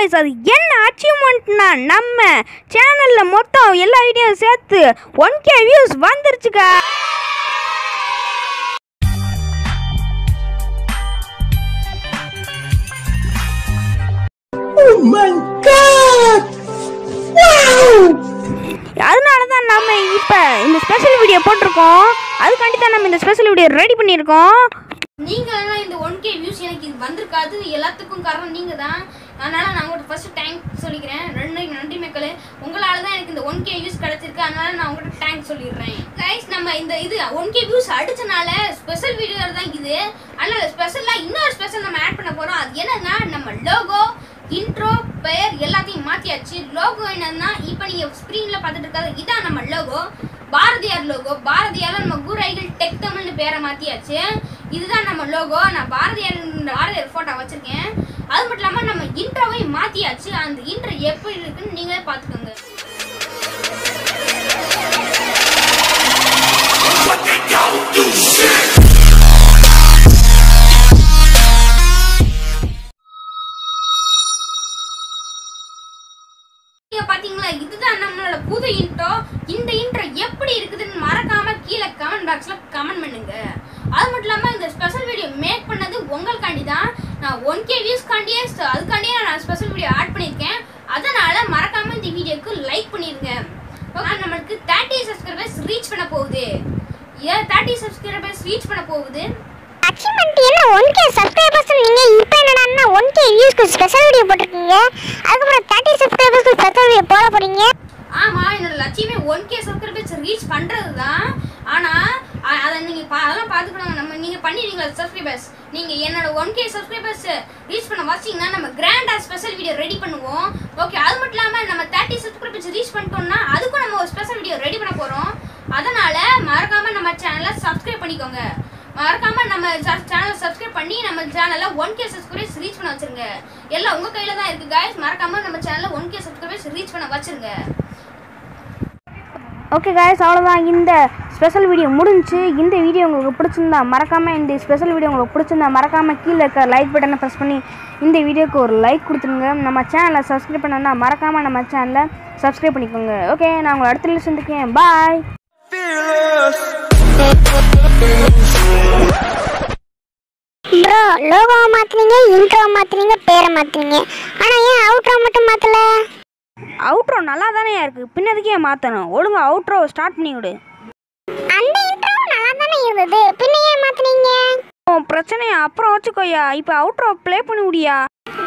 guys அது என்ன அச்சீவ்மெண்ட்னா நம்ம சேனலில் மொத்தம் எல்லா வீடியோவும் சேர்த்து ஒன் கே வியூஸ் வந்துருச்சுக்கா அதனால தான் நம்ம இப்போ இந்த ஸ்பெஷல் வீடியோ போட்டிருக்கோம் அதுக்காண்டி தான் நம்ம இந்த ஸ்பெஷல் வீடியோ ரெடி பண்ணியிருக்கோம் நீங்க எல்லாம் இந்த ஒன் கே வியூஸ் எனக்கு இது வந்திருக்காது எல்லாத்துக்கும் காரணம் நீங்க தான் அதனால நான் உங்கள்கிட்ட ஃபர்ஸ்ட் தேங்க் சொல்லிக்கிறேன் ரெண்டு நன்றி மக்களே உங்களால தான் எனக்கு இந்த ஒன் கே வியூஸ் கிடைச்சிருக்கு அதனால நான் உங்கள்கிட்ட தேங்க் சொல்லிடுறேன் கைஸ் நம்ம இந்த இது ஒன் கே வியூஸ் அடிச்சனால ஸ்பெஷல் வீடியோ தான் இது அதனால ஸ்பெஷலா இன்னொரு ஸ்பெஷல் நம்ம ஆட் பண்ண போறோம் அது என்னன்னா நம்ம லோகோ இன்ட்ரோ பெயர் எல்லாத்தையும் மாத்தியாச்சு லோகோ என்னன்னா இப்போ நீங்க ஸ்க்ரீன்ல பார்த்துட்டு இருக்காது இதான் நம்ம லோகோ பாரதியார் லோகோ பாரதியார் நம்ம குரைகள் டெக் தமிழ்னு பேரை மாத்தியாச்சு இதுதான் நம்ம லோகோ நான் பாரதியார் பாரதியார் போட்டோ வச்சிருக்கேன் அது மட்டும் இல்லாம நம்ம இன்ட்ரோவையும் மாத்தியாச்சு அந்த இன்ட்ரோ எப்படி இருக்குன்னு நீங்களே பார்த்துக்கோங்க நீங்க பாத்தீங்களா இதுதான் நம்மளோட புது இன்ட்ரோ இந்த இன்ட்ரோ எப்படி இருக்குதுன்னு மறக்காம கீழே கமெண்ட் பாக்ஸ்ல கமெண்ட் பண்ணுங்க அது மட்டும் இல்லாம இந்த ஸ்பெஷல் வீடியோ மேக் பண்ணது உங்களுக்காண்டி தான் நான் ஒன் கே வியூஸ்க்காண்டியே அதுக்காண்டியே நான் ஸ்பெஷல் வீடியோ ஆட் பண்ணியிருக்கேன் அதனால மறக்காம இந்த வீடியோக்கு லைக் பண்ணிருங்க ஓகே நம்மளுக்கு தேர்ட்டி சப்ஸ்கிரைபர்ஸ் ரீச் பண்ண போகுது ஏன் தேர்ட்டி சப்ஸ்கிரைபர்ஸ் ரீச் பண்ண போகுது அச்சீவ்மெண்ட் என்ன ஒன் கே சப்ஸ்கிரைபர்ஸ் நீங்க இப்போ என்னடான்னா ஒன் கே வியூஸ்க்கு ஸ்பெஷல் வீடியோ போட்டிருக்கீங்க அதுக்கப்புறம் தேர்ட்டி சப்ஸ்கிரைபர்ஸ்க்கு ஸ்பெஷல் வீடியோ போட போறீங்க ஆமா என்னோட லட்சியமே ஒன் கே சப்ஸ்கிரைபர்ஸ் ரீச் பண்றது தான் ஆனா அ- அதை நீங்க பா- அதெல்லாம் பாத்துக்கணும் நம்ம நீங்க பண்ணிடுவீங்களா சப்ஸ்கிரைபர்ஸ் நீங்க என்னோட ஒன் கே சப்ஸ்கிரைபர்ஸ் ரீச் பண்ண வச்சீங்கன்னா நம்ம கிராண்டா ஸ்பெஷல் வீடியோ ரெடி பண்ணுவோம் ஓகே அது மட்டும் இல்லாம நம்ம தேர்ட்டி சப்ஸ்கிரைபர்ஸ் ரீச் பண்ணிட்டோம்னா அதுக்கும் நம்ம ஒரு ஸ்பெஷல் வீடியோ ரெடி பண்ண போறோம் அதனால மறக்காம நம்ம சேனலை சப்ஸ்கிரைப் பண்ணிக்கோங்க மறக்காம நம்ம சேனலை சப்ஸ்கிரைப் பண்ணி நம்ம சேனல்ல ஒன் கே சப்ஸ்கிரைபர்ஸ் ரீச் பண்ண வச்சிருங்க எல்லாம் உங்க கையில தான் இருக்கு guys மறக்காம நம்ம சேனல்ல ஒன் கே சப்ஸ்கிரைபர்ஸ் ரீச் பண்ண வச்சிருங்க ஓகே காய்ஸ் அவ்வளோதான் இந்த ஸ்பெஷல் வீடியோ முடிஞ்சுச்சு இந்த வீடியோ உங்களுக்கு பிடிச்சிருந்தா மறக்காமல் இந்த ஸ்பெஷல் வீடியோ உங்களுக்கு பிடிச்சிருந்தா மறக்காமல் கீழே இருக்க லைக் பட்டனை ப்ரெஸ் பண்ணி இந்த வீடியோக்கு ஒரு லைக் கொடுத்துருங்க நம்ம சேனலை சப்ஸ்கிரைப் பண்ணனா மறக்காமல் நம்ம சேனலை சப்ஸ்கிரைப் பண்ணிக்கோங்க ஓகே நான் உங்களை அடுத்த வீடியோ சந்திக்கிறேன் பாய் ப்ரோ லோகோவை மாத்துனீங்க இன்ட்ரோவை மாத்துனீங்க பேரை மாத்துனீங்க ஆனா ஏன் அவுட்ரோ மட்டும் மாத்தல அவுட்ரோ நல்லா தானே இருக்குது பின்னதுக்கே மாற்றணும் ஒழுங்கா அவுட்ரோ ஸ்டார்ட் பண்ணி விடு அந்த இன்ட்ரோவும் நல்லா தானே இருந்தது பின்ன ஏன் மாத்துனீங்க உன் பிரச்சனையை அப்புறம் வச்சுக்கோயா இப்போ அவுட்ரோ ப்ளே பண்ணி விடியா